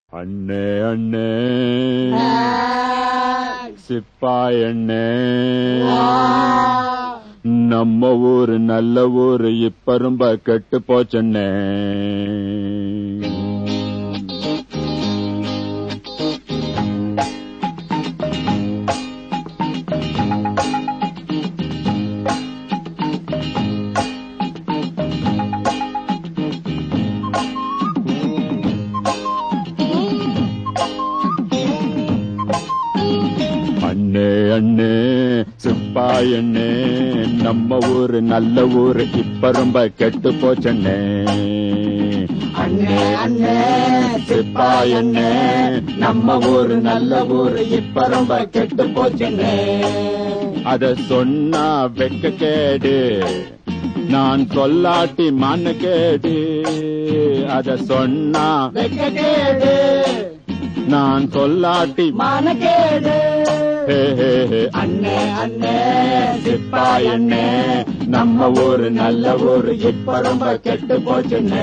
அண்ணே அண்ணே சிப்பாய் அண்ணே நம்ம ஊரு நல்ல ஊரு இப்ப ரொம்ப கெட்டு போச்சண்ணே அண்ணே அண்ணே சிப்பாய் அண்ணே நம்ம ஊரு நல்ல ஊரு இப்ப ரொம்ப கெட்டு போச்சண்ணே அண்ணே அண்ணே சிப்பாய் அண்ணே நம்ம ஊரு நல்ல ஊரு இப்ப ரொம்ப கெட்டு போச்சண்ணே அத சொன்னா வெக்க கேடு நான் சொல்லாட்டி மண்ண கேடு அத சொன்னா வெக்க கேடு நான் சொல்லாட்டி மானகேடு ஹே, ஹே, ஹே. அண்ணே அண்ணே சிப்பாய் அண்ணே நம்ம ஊரு நல்ல ஊரு இப்ப ரொம்ப கெட்டு போச்சுண்ணே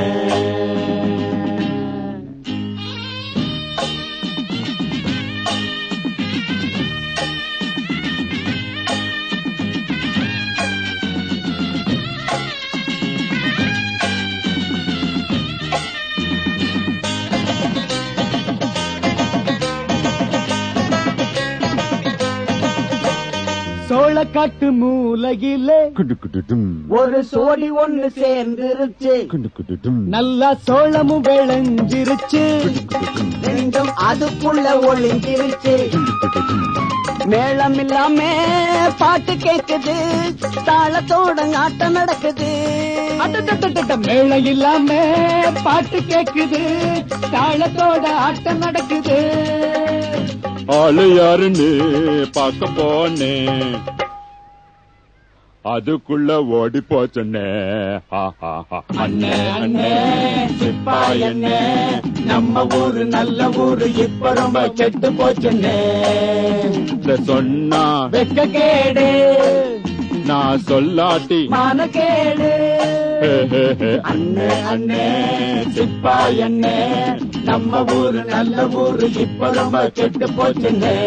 சோளக்காட்டு மூலையிலே குடு குடு டும் ஒரு சோடி ஒண்ணு சேர்ந்துருச்சு குடு குடு டும் நல்லா சோளமும் விளைஞ்சிருச்சு குடு குடு டும் ரெண்டும் அதுக்குள்ள ஒளிஞ்சிருச்சு குடு குடு டும் மேளம் இல்லாம பாட்டு கேக்குது தாளத்தோட ஆட்டம் நடக்குது மேளம் இல்லாம பாட்டு கேக்குது தாளத்தோட ஆட்டம் நடக்குது ஆளு யாருன்னு பார்க்க போனேன் அதுக்குள்ள ஓடி போச்சண்ணே ஹா, ஹா, ஹா. அண்ணே அண்ணே சிப்பாய் அண்ணே நம்ம ஊரு நல்ல ஊரு இப்ப ரொம்ப கெட்டு போச்சுண்ணே இத சொன்னா வெக்க கேடு நான் சொல்லாட்டி மானகேடு ஹே, ஹே, ஹே. அண்ணே அண்ணே சிப்பாய் அண்ணே நம்ம ஊரு நல்ல ஊரு இப்ப ரொம்ப கெட்டு போச்சுண்ணே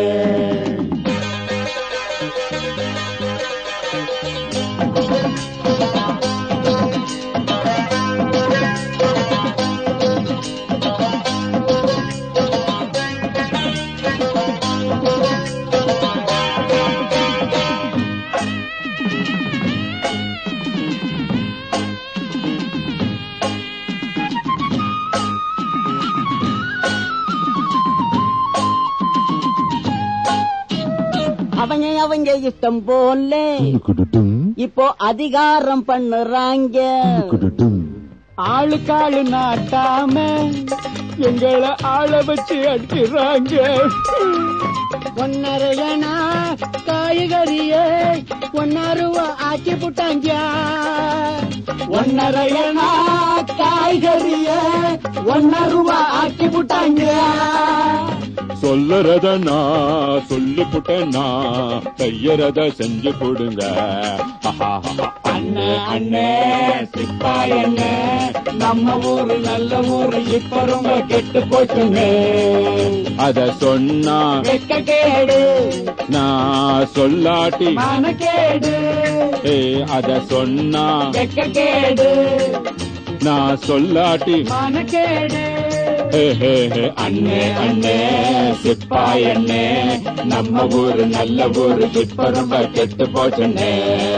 அவங்க அவங்க இஷ்டம் போல குடுடும் இப்போ அதிகாரம் பண்ணுறாங்க குடுடும் ஆளுக்காளு நாட்டாம எங்களை ஆள வச்சு அடிக்கிறாங்க ஒன்னரையனா காய்கறிய ஒன்னருவா ஆக்கி புட்டாங்க ஒன்னரையனா காய்கறிய ஒன்னருவா ஆக்கி புட்டாங்க சொல்லறத நான் சொல்லி புட்டேன்னா கையறத செஞ்சு போடுங்க அண்ணே அண்ணே சிப்பாய் அண்ணே நம்ம ஊரு நல்ல ஊரு இப்ப ரொம்ப கெட்டு போச்சுங்க அத சொன்னா வெக்க கேடு நான் சொல்லாட்டி மனக்கேடு ஏ அத சொன்னா வெக்க கேடு நான் சொல்லாட்டி மனக்கேடு ஹே, ஹே, ஹே. அண்ணே அண்ணே சிப்பாய் அண்ணே நம்ம ஊரு நல்ல ஊரு இப்ப ரொம்ப கெட்டு போச்சுண்ணே